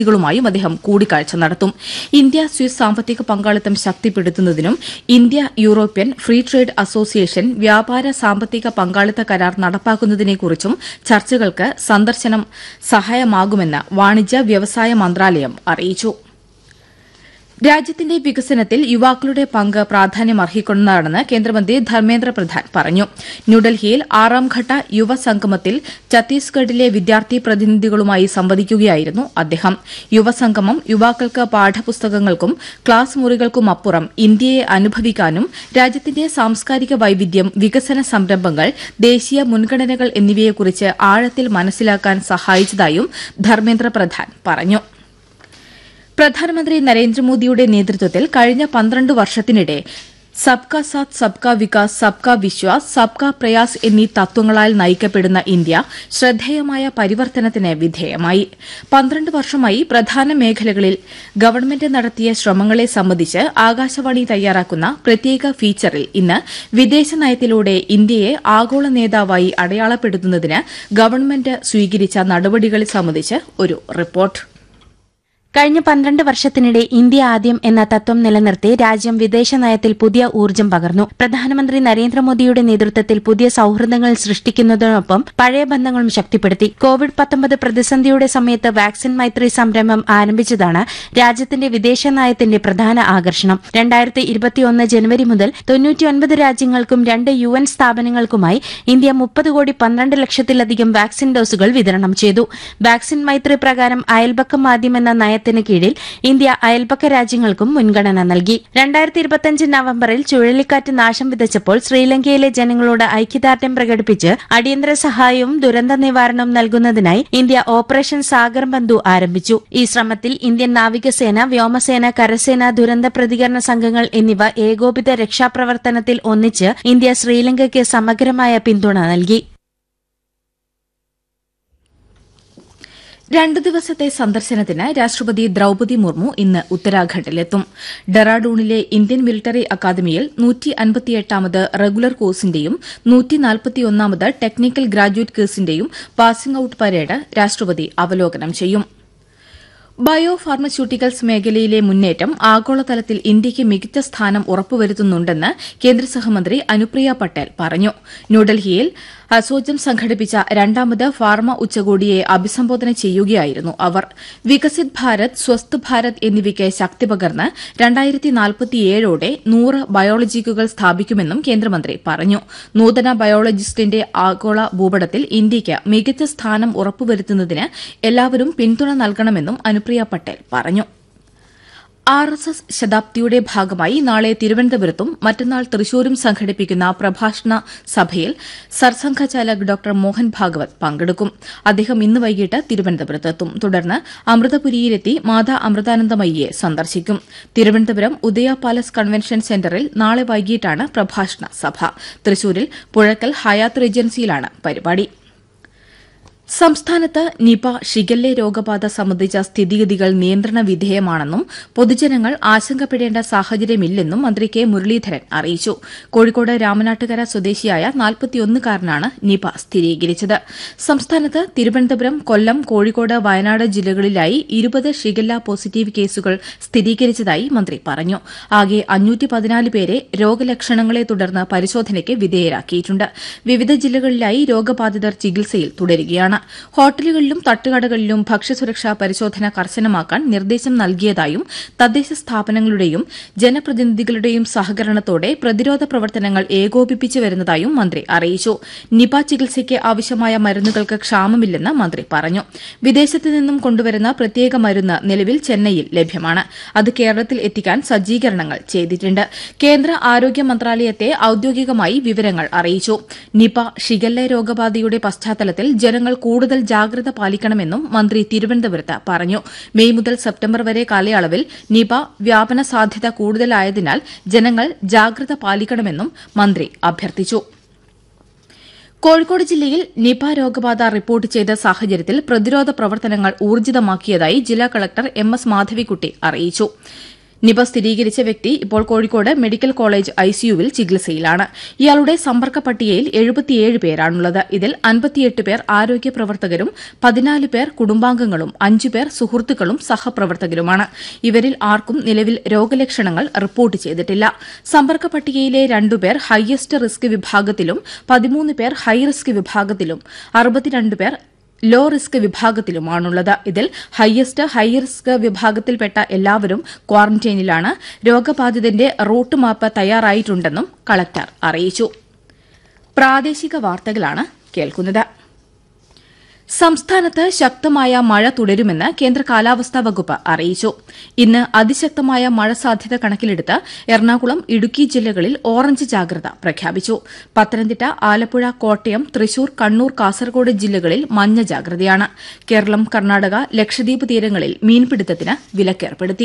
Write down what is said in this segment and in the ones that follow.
കളുമായും അദ്ദേഹം കൂടിക്കാഴ്ച നടത്തും ഇന്ത്യ സ്വിസ് സാമ്പത്തിക പങ്കാളിത്തം ശക്തിപ്പെടുത്തുന്നതിനും India European Free Trade Association വ്യാപാര സാമ്പത്തിക പങ്കാളിത്ത കരാർ നടപ്പാക്കുന്നതിനെക്കുറിച്ചും ചർച്ചകൾക്ക് സന്ദർശനം സഹായമാകുമെന്ന് വാണിജ്യ വ്യവസായ മന്ത്രാലയം അറിയിച്ചു രാജ്യത്തിന്റെ വികസനത്തിൽ യുവാക്കളുടെ പങ്ക് പ്രാധാന്യമർഹിക്കുന്നതാണെന്ന് കേന്ദ്രമന്ത്രി ധർമ്മേന്ദ്ര പ്രധാൻ പറഞ്ഞു ന്യൂഡൽഹിയിൽ ആറാംഘട്ട യുവസംഗമത്തിൽ ഛത്തീസ്ഗഡിലെ വിദ്യാർത്ഥി പ്രതിനിധികളുമായി സംവദിക്കുകയായിരുന്നു അദ്ദേഹം യുവസംഗമം യുവാക്കൾക്ക് പാഠപുസ്തകങ്ങൾക്കും ക്ലാസ് മുറികൾക്കുമപ്പുറം ഇന്ത്യയെ അനുഭവിക്കാനും രാജ്യത്തിന്റെ സാംസ്കാരിക വൈവിധ്യം വികസന സംരംഭങ്ങൾ ദേശീയ മുൻഗണനകൾ എന്നിവയെക്കുറിച്ച് ആഴത്തിൽ മനസ്സിലാക്കാൻ സഹായിച്ചതായും ധർമ്മേന്ദ്ര പ്രധാൻ പറഞ്ഞു പ്രധാനമന്ത്രി നരേന്ദ്രമോദിയുടെ നേതൃത്വത്തിൽ കഴിഞ്ഞ പന്ത്രണ്ട് വർഷത്തിനിടെ സബ്കാ സാത്ത് സബ്കാ വികാസ് സബ്കാ വിശ്വാസ് സബ്കാ പ്രയാസ് എന്നീ തത്വങ്ങളാൽ നയിക്കപ്പെടുന്ന ഇന്ത്യ ശ്രദ്ധേയമായ പരിവർത്തനത്തിന് വിധേയമായി പന്ത്രണ്ട് വർഷമായി പ്രധാന മേഖലകളിൽ ഗവൺമെന്റ് നടത്തിയ ശ്രമങ്ങളെ സംബന്ധിച്ച് ആകാശവാണി തയ്യാറാക്കുന്ന പ്രത്യേക ഫീച്ചറിൽ ഇന്ന് വിദേശ നയത്തിലൂടെ ഇന്ത്യയെ ആഗോള നേതാവായി അടയാളപ്പെടുത്തുന്നതിന് ഗവൺമെന്റ് സ്വീകരിച്ച നടപടികളെ സംബന്ധിച്ച് ഒരു റിപ്പോർട്ട് കഴിഞ്ഞ പന്ത്രണ്ട് വർഷത്തിനിടെ ഇന്ത്യ ആദ്യം എന്ന തത്വം നിലനിർത്തി രാജ്യം വിദേശ നയത്തിൽ പുതിയ ഊർജ്ജം പകർന്നു പ്രധാനമന്ത്രി നരേന്ദ്രമോദിയുടെ നേതൃത്വത്തിൽ പുതിയ സൌഹൃദങ്ങൾ സൃഷ്ടിക്കുന്നതിനൊപ്പം പഴയ ബന്ധങ്ങളും ശക്തിപ്പെടുത്തി കോവിഡ് പത്തൊമ്പത് പ്രതിസന്ധിയുടെ സമയത്ത് വാക്സിൻ മൈത്രി സംരംഭം ആരംഭിച്ചതാണ് രാജ്യത്തിന്റെ വിദേശ നയത്തിന്റെ പ്രധാന ആകർഷണം രണ്ടായിരത്തി ഇരുപത്തിയൊന്ന് ജനുവരി മുതൽ തൊണ്ണൂറ്റിയൊൻപത് രാജ്യങ്ങൾക്കും രണ്ട് യു എൻ സ്ഥാപനങ്ങൾക്കുമായി ഇന്ത്യ മുപ്പത് കോടി പന്ത്രണ്ട് ലക്ഷത്തിലധികം വാക്സിൻ ഡോസുകൾ വിതരണം ചെയ്തു വാക്സിൻ മൈത്രി പ്രകാരം അയൽപക്കം ആദ്യം എന്ന നയത്തിന് കീഴിൽ ഇന്ത്യ അയൽപക്ക രാജ്യങ്ങൾക്കും മുൻഗണന നൽകി രണ്ടായിരത്തി ഇരുപത്തിയഞ്ച് നവംബറിൽ ചുഴലിക്കാറ്റ് നാശം വിതച്ചപ്പോൾ ശ്രീലങ്കയിലെ ജനങ്ങളോട് ഐക്യദാർഢ്യം പ്രകടിപ്പിച്ച് അടിയന്തര സഹായവും ദുരന്ത നിവാരണവും നൽകുന്നതിനായി ഇന്ത്യ ഓപ്പറേഷൻ സാഗർ ബന്ധു ആരംഭിച്ചു ഈ ശ്രമത്തിൽ ഇന്ത്യൻ നാവികസേന വ്യോമസേന കരസേന ദുരന്ത പ്രതികരണ സംഘങ്ങൾ എന്നിവ ഏകോപിത രക്ഷാപ്രവർത്തനത്തിൽ ഒന്നിച്ച് ഇന്ത്യ ശ്രീലങ്കയ്ക്ക് സമഗ്രമായ പിന്തുണ നൽകി രണ്ടു ദിവസത്തെ സന്ദർശനത്തിന് രാഷ്ട്രപതി ദ്രൌപതി മുർമു ഇന്ന് ഉത്തരാഖണ്ഡിലെത്തും ഡെറാഡൂണിലെ ഇന്ത്യൻ മിലിറ്ററി അക്കാദമിയിൽ നൂറ്റി അൻപത്തിയെട്ടാമത് റെഗുലർ കോഴ്സിന്റെയും നൂറ്റിനാൽപ്പത്തിയൊന്നാമത് ടെക്നിക്കൽ ഗ്രാജുവേറ്റ് കോഴ്സിന്റെയും പാസിംഗ് ഔട്ട് പരേഡ് രാഷ്ട്രപതി അവലോകനം ചെയ്യും ബയോ ഫാർമസ്യൂട്ടിക്കൽസ് മേഖലയിലെ മുന്നേറ്റം ആഗോളതലത്തിൽ ഇന്ത്യയ്ക്ക് മികച്ച സ്ഥാനം ഉറപ്പുവരുത്തുന്നുണ്ടെന്ന് കേന്ദ്ര സഹമന്ത്രി അനുപ്രിയ പട്ടേൽ പറഞ്ഞു ന്യൂഡൽഹിയിൽ അസോജം സംഘടിപ്പിച്ച രണ്ടാമത് ഫാർമ ഉച്ചകോടിയെ അഭിസംബോധന ചെയ്യുകയായിരുന്നു അവർ വികസിത് ഭാരത് സ്വസ്ഥ് ഭാരത് എന്നിവയ്ക്ക് ശക്തി പകർന്ന് രണ്ടായിരത്തി നാൽപ്പത്തിയേഴോടെ നൂറ് ബയോളജിക്കുകൾ സ്ഥാപിക്കുമെന്നും കേന്ദ്രമന്ത്രി പറഞ്ഞു നൂതന ബയോളജിസ്റ്റിന്റെ ആഗോള ഭൂപടത്തിൽ ഇന്ത്യയ്ക്ക് മികച്ച സ്ഥാനം ഉറപ്പുവരുത്തുന്നതിന് എല്ലാവരും പിന്തുണ നൽകണമെന്നും അനുപ്രിയ പട്ടേൽ പറഞ്ഞു ആർ എസ് എസ് ശതാബ്ദിയുടെ ഭാഗമായി നാളെ തിരുവനന്തപുരത്തും മറ്റന്നാൾ തൃശൂരും സംഘടിപ്പിക്കുന്ന പ്രഭാഷണ സഭയിൽ സർസംഘചാലക് ഡോക്ടർ മോഹൻ ഭാഗവത് പങ്കെടുക്കും അദ്ദേഹം ഇന്ന് വൈകിട്ട് തിരുവനന്തപുരത്തെത്തും തുടർന്ന് അമൃതപുരിയിലെത്തി മാതാ അമൃതാനന്ദമയിയെ സന്ദർശിക്കും തിരുവനന്തപുരം ഉദയ പാലസ് കൺവെൻഷൻ സെന്ററിൽ നാളെ വൈകിട്ടാണ് പ്രഭാഷണ സഭ തൃശൂരിൽ പുഴക്കൽ ഹയാത്ത് റേജൻസിയിലാണ് പരിപാടി സംസ്ഥാനത്ത് നിപ ഷിഗല്ലെ രോഗബാധ സംബന്ധിച്ച സ്ഥിതിഗതികൾ നിയന്ത്രണ വിധേയമാണെന്നും പൊതുജനങ്ങൾ ആശങ്കപ്പെടേണ്ട സാഹചര്യമില്ലെന്നും മന്ത്രി കെ മുരളീധരൻ അറിയിച്ചു കോഴിക്കോട് രാമനാട്ടുകര സ്വദേശിയായ നാൽപ്പത്തിയൊന്നുകാരനാണ് നിപ സ്ഥിരീകരിച്ചത് സംസ്ഥാനത്ത് തിരുവനന്തപുരം കൊല്ലം കോഴിക്കോട് വയനാട് ജില്ലകളിലായി ഇരുപത് ഷിഗല്ല പോസിറ്റീവ് കേസുകൾ സ്ഥിരീകരിച്ചതായി മന്ത്രി പറഞ്ഞു ആകെ അഞ്ഞൂറ്റി പതിനാല് പേരെ രോഗലക്ഷണങ്ങളെ തുടർന്ന് പരിശോധനയ്ക്ക് വിധേയരാക്കിയിട്ടുണ്ട് വിവിധ ജില്ലകളിലായി രോഗബാധിതർ ചികിത്സയിൽ തുടരുകയാണ് ഹോട്ടലുകളിലും തട്ടുകടകളിലും ഭക്ഷ്യസുരക്ഷാ പരിശോധന കർശനമാക്കാൻ നിർദ്ദേശം നൽകിയതായും തദ്ദേശ സ്ഥാപനങ്ങളുടെയും ജനപ്രതിനിധികളുടെയും സഹകരണത്തോടെ പ്രതിരോധ പ്രവർത്തനങ്ങൾ ഏകോപിപ്പിച്ചു വരുന്നതായും മന്ത്രി അറിയിച്ചു നിപ ചികിത്സയ്ക്ക് ആവശ്യമായ മരുന്നുകൾക്ക് ക്ഷാമമില്ലെന്ന് മന്ത്രി പറഞ്ഞു വിദേശത്ത് നിന്നും കൊണ്ടുവരുന്ന പ്രത്യേക മരുന്ന് നിലവിൽ ചെന്നൈയിൽ ലഭ്യമാണ് അത് കേരളത്തിൽ എത്തിക്കാൻ സജ്ജീകരണങ്ങൾ ചെയ്തിട്ടുണ്ട് കേന്ദ്ര ആരോഗ്യ മന്ത്രാലയത്തെ ഔദ്യോഗികമായി വിവരങ്ങൾ അറിയിച്ചു നിപ ഷിഗല്ല രോഗബാധയുടെ പശ്ചാത്തലത്തിൽ ജനങ്ങൾ കൂടുതൽ ജാഗ്രത പാലിക്കണമെന്നും മന്ത്രി തിരുവനന്തപുരത്ത് പറഞ്ഞു മെയ് മുതൽ സെപ്റ്റംബർ വരെ കാലയളവിൽ നിപ വ്യാപന സാധ്യത കൂടുതലായതിനാൽ ജനങ്ങൾ ജാഗ്രത പാലിക്കണമെന്നും മന്ത്രി അഭ്യർത്ഥിച്ചു കോഴിക്കോട് ജില്ലയിൽ നിപ രോഗബാധ റിപ്പോർട്ട് ചെയ്ത സാഹചര്യത്തിൽ പ്രതിരോധ പ്രവർത്തനങ്ങൾ ഊർജിതമാക്കിയതായി ജില്ലാ കളക്ടർ എം എസ് മാധവിക്കുട്ടി അറിയിച്ചു നിപ സ്ഥിരീകരിച്ച വ്യക്തി ഇപ്പോൾ കോഴിക്കോട് മെഡിക്കൽ കോളേജ് ഐസിയുവിൽ ചികിത്സയിലാണ് ഇയാളുടെ സമ്പർക്ക പട്ടികയിൽ എഴുപത്തിയേഴ് പേരാണുള്ളത് ഇതിൽ അൻപത്തിയെട്ട് പേർ ആരോഗ്യ പ്രവർത്തകരും പതിനാല് പേർ കുടുംബാംഗങ്ങളും അഞ്ചു പേർ സുഹൃത്തുക്കളും സഹപ്രവർത്തകരുമാണ് ഇവരിൽ ആർക്കും നിലവിൽ രോഗലക്ഷണങ്ങൾ റിപ്പോർട്ട് ചെയ്തിട്ടില്ല സമ്പർക്ക പട്ടികയിലെ രണ്ടുപേർ ഹയസ്റ്റ് റിസ്ക് വിഭാഗത്തിലും പതിമൂന്ന് പേർ ഹൈ റിസ്ക് വിഭാഗത്തിലും അറുപത്തിരണ്ട് പേർ ലോ റിസ്ക് വിഭാഗത്തിലുമാണുള്ളത് ഇതിൽ ഹയസ്റ്റ് ഹൈ റിസ്ക് വിഭാഗത്തിൽപ്പെട്ട എല്ലാവരും ക്വാറന്റൈനിലാണ് രോഗബാധിതന്റെ റൂട്ട് മാപ്പ് തയ്യാറായിട്ടുണ്ടെന്നും കളക്ടർ അറിയിച്ചു പ്രാദേശിക വാർത്തകളാണ് കേൾക്കുന്നത് സംസ്ഥാനത്ത് ശക്തമായ മഴ തുടരുമെന്ന് കേന്ദ്ര കാലാവസ്ഥാ വകുപ്പ് അറിയിച്ചു ഇന്ന് അതിശക്തമായ മഴ സാധ്യത കണക്കിലെടുത്ത് എറണാകുളം ഇടുക്കി ജില്ലകളിൽ ഓറഞ്ച് ജാഗ്രത പ്രഖ്യാപിച്ചു പത്തനംതിട്ട ആലപ്പുഴ കോട്ടയം തൃശൂർ കണ്ണൂർ കാസർഗോഡ് ജില്ലകളിൽ മഞ്ഞ ജാഗ്രതയാണ് കേരളം കർണാടക ലക്ഷദ്വീപ് തീരങ്ങളിൽ മീൻപിടുത്തത്തിന് വിലക്കേർപ്പെടുത്തി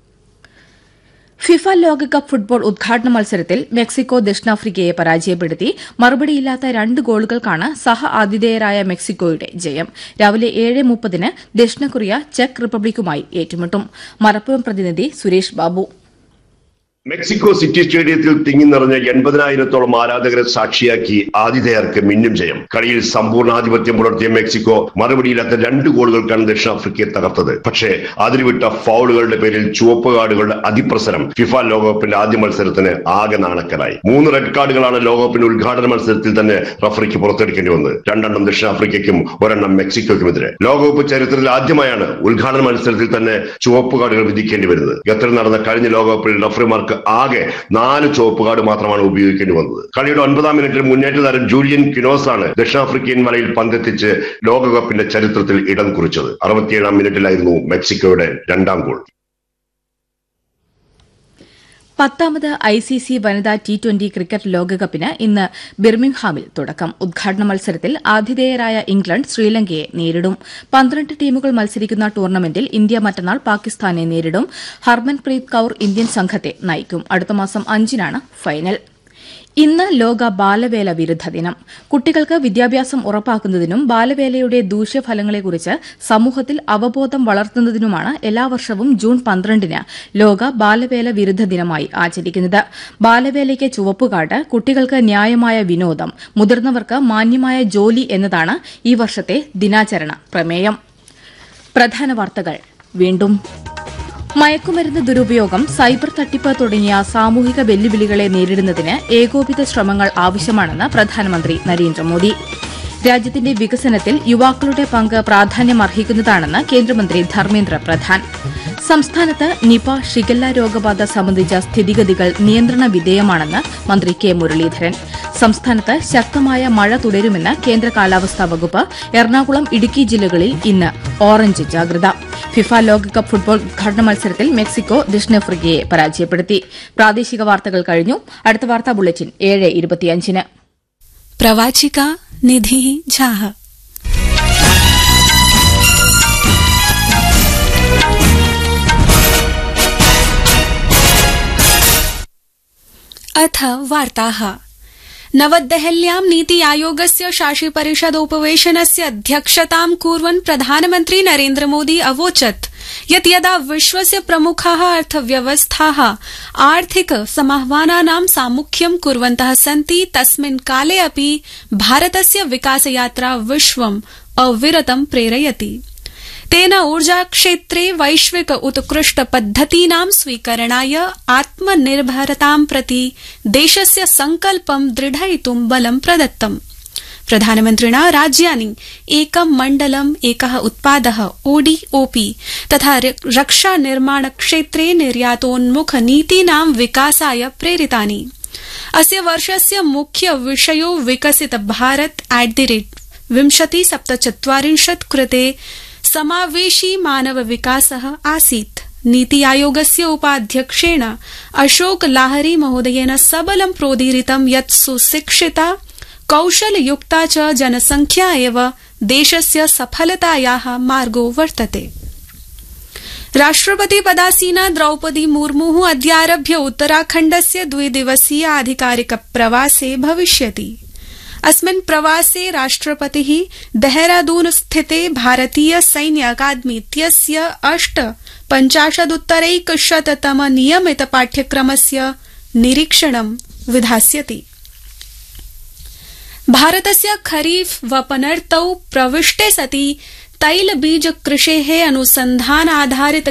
ഫിഫ ലോകകപ്പ് ഫുട്ബോൾ ഉദ്ഘാടന മത്സരത്തിൽ മെക്സിക്കോ ദക്ഷിണാഫ്രിക്കയെ പരാജയപ്പെടുത്തി മറുപടിയില്ലാത്ത രണ്ട് ഗോളുകൾക്കാണ് സഹ ആതിഥേയരായ മെക്സിക്കോയുടെ ജയം രാവിലെ ഏഴ് മുപ്പതിന് ദക്ഷിണ കൊറിയ ചെക്ക് റിപ്പബ്ലിക്കുമായി ഏറ്റുമുട്ടും മലപ്പുറം പ്രതിനിധി സുരേഷ് ബാബു മെക്സിക്കോ സിറ്റി സ്റ്റേഡിയത്തിൽ തിങ്ങി നിറഞ്ഞ എൺപതിനായിരത്തോളം ആരാധകരെ സാക്ഷിയാക്കി ആതിഥേയർക്ക് മിന്നും ജയം കളിയിൽ സമ്പൂർണ്ണാധിപത്യം പുലർത്തിയ മെക്സിക്കോ മറുപടിയില്ലാത്ത രണ്ട് ഗോളുകൾക്കാണ് ദക്ഷിണാഫ്രിക്കയെ തകർത്തത് പക്ഷേ അതിരുവിട്ട ഫൗളുകളുടെ പേരിൽ ചുവപ്പ് കാർഡുകളുടെ അതിപ്രസരം ഫിഫ ലോകകപ്പിന്റെ ആദ്യ മത്സരത്തിന് ആകെ നാണക്കരായി മൂന്ന് റെഡ് കാർഡുകളാണ് ലോകകപ്പിന്റെ ഉദ്ഘാടന മത്സരത്തിൽ തന്നെ റഫറിക്ക് പുറത്തെടുക്കേണ്ടി വന്നത് രണ്ടെണ്ണം ദക്ഷിണാഫ്രിക്കയ്ക്കും ഒരെണ്ണം മെക്സിക്കോയ്ക്കുമെതിരെ ലോകകപ്പ് ചരിത്രത്തിൽ ആദ്യമായാണ് ഉദ്ഘാടന മത്സരത്തിൽ തന്നെ ചുവപ്പ് കാർഡുകൾ വിധിക്കേണ്ടി വരുന്നത് ഖത്തറിൽ നടന്ന കഴിഞ്ഞ ലോകകപ്പിൽ റഫറിമാർക്ക് ആകെ നാല് ചുവപ്പ് കാർഡ് മാത്രമാണ് ഉപയോഗിക്കേണ്ടി വന്നത് കളിയുടെ ഒൻപതാം മിനിറ്റിൽ മുന്നേറ്റ താരം ജൂലിയൻ കിനോസ് ആണ് ദക്ഷിണാഫ്രിക്കൻ വലയിൽ പന്തെത്തിച്ച് ലോകകപ്പിന്റെ ചരിത്രത്തിൽ ഇടം കുറിച്ചത് അറുപത്തിയേഴാം മിനിറ്റിലായിരുന്നു മെക്സിക്കോയുടെ രണ്ടാം ഗോൾ പത്താമത് ഐ സി സി വനിതാ ടി ട്വന്റി ക്രിക്കറ്റ് ലോകകപ്പിന് ഇന്ന് ബിർമിംഗ്ഹാമിൽ തുടക്കം ഉദ്ഘാടന മത്സരത്തിൽ ആതിഥേയരായ ഇംഗ്ലണ്ട് ശ്രീലങ്കയെ നേരിടും പന്ത്രണ്ട് ടീമുകൾ മത്സരിക്കുന്ന ടൂർണമെന്റിൽ ഇന്ത്യ മറ്റന്നാൾ പാകിസ്ഥാനെ നേരിടും ഹർമൻപ്രീത് കൌർ ഇന്ത്യൻ സംഘത്തെ നയിക്കും അടുത്ത മാസം അഞ്ചിനാണ് ഫൈനൽ ഇന്ന് ലോക ബാലവേല വിരുദ്ധ ദിനം കുട്ടികൾക്ക് വിദ്യാഭ്യാസം ഉറപ്പാക്കുന്നതിനും ബാലവേലയുടെ ദൂഷ്യഫലങ്ങളെക്കുറിച്ച് സമൂഹത്തിൽ അവബോധം വളർത്തുന്നതിനുമാണ് എല്ലാ വർഷവും ജൂൺ പന്ത്രണ്ടിന് ലോക ബാലവേല വിരുദ്ധ ദിനമായി ആചരിക്കുന്നത് ബാലവേലയ്ക്ക് ചുവപ്പുകാർഡ് കുട്ടികൾക്ക് ന്യായമായ വിനോദം മുതിർന്നവർക്ക് മാന്യമായ ജോലി എന്നതാണ് ഈ വർഷത്തെ ദിനാചരണ പ്രമേയം പ്രധാന വാർത്തകൾ വീണ്ടും മയക്കുമരുന്ന് ദുരുപയോഗം സൈബർ തട്ടിപ്പ് തുടങ്ങിയ സാമൂഹിക വെല്ലുവിളികളെ നേരിടുന്നതിന് ഏകോപിത ശ്രമങ്ങൾ ആവശ്യമാണെന്ന് പ്രധാനമന്ത്രി നരേന്ദ്രമോദി രാജ്യത്തിന്റെ വികസനത്തിൽ യുവാക്കളുടെ പങ്ക് പ്രാധാന്യമർഹിക്കുന്നതാണെന്ന് കേന്ദ്രമന്ത്രി ധർമ്മേന്ദ്ര പ്രധാൻ സംസ്ഥാനത്ത് നിപ ഷിഗല്ല രോഗബാധ സംബന്ധിച്ച സ്ഥിതിഗതികൾ നിയന്ത്രണ വിധേയമാണെന്ന് മന്ത്രി കെ മുരളീധരൻ സംസ്ഥാനത്ത് ശക്തമായ മഴ തുടരുമെന്ന് കേന്ദ്ര കാലാവസ്ഥാ വകുപ്പ് എറണാകുളം ഇടുക്കി ജില്ലകളിൽ ഇന്ന് ഓറഞ്ച് ജാഗ്രത ഫിഫ ലോകകപ്പ് ഫുട്ബോൾ ഉദ്ഘാടന മത്സരത്തിൽ മെക്സിക്കോ ദക്ഷിണാഫ്രിക്കയെ പരാജയപ്പെടുത്തി പ്രാദേശിക വാർത്തകൾ കഴിഞ്ഞു അടുത്ത വാർത്താ ബുള്ളറ്റിൻ ഏഴ് ഇരുപത്തിയഞ്ചിന് प्रवाचिका निधि झाः अथ वार्ताः नवदेहल्यां नीति आयोगस्य शासिपरिषदोपवेशनस्य अध्यक्षतां कुर्वन् प्रधानमन्त्री नरेन्द्रमोदी अवोचत् यत् यदा विश्वस्य प्रमुखा अर्थव्यवस्था आर्थिक समाह्वानानां सामुख्यं कुर्वन्तः सन्ति तस्मिन् काले अपि भारतस्य विकासयात्रा विश्वम् अविरतं प्रेरयति तेन ऊर्जाक्षेत्रे वैश्विक उत्कृष्ट पद्धतीनां स्वीकरणाय आत्मनिर्भरतां प्रति देशस्य संकल्पं दृढयितुं बलं प्रदत्तम् प्रधानमन्त्रिणा राज्यानि एकं मण्डलम् एक उत्पाद ओडीओपी तथा रक्षा निर्माण क्षेत्रे निर्यातोन्मुख नीतीनां विकासाय प्रेरितानि अस्य वर्षस्य मुख्य विषयो विकसित भारत एट द रेट विंशति सप्तचत्वारिंशत् कृते समावेशी मानव विकास आसीत् नीति आयोगस्य उपाध्यक्षेण अशोक लाहरी महोदयेन सबलं प्रोदीरितं यत् सुशिक्षिता कौशलयुक्ता च जनसंख्या एव देशस्य सफलताया मार्गो वर्तते राष्ट्रपति पदासीना द्रौपदी मुर्मु अद्यारभ्य उत्तराखण्डस्य द्विदिवसीय आधिकारिक प्रवासे भविष्यति अस्मिन् प्रवासे राष्ट्रपति देहरादून स्थिते भारतीय सैन्य अकादमी इत्यस्य अष्ट पञ्चाशदुत्तरैकशततम नियमित पाठ्यक्रमस्य निरीक्षणं विधास्यति भारतस्य खरीफ वपनर्तौ प्रविष्टे सति तैल बीज कृषे अनुसन्धान आधारित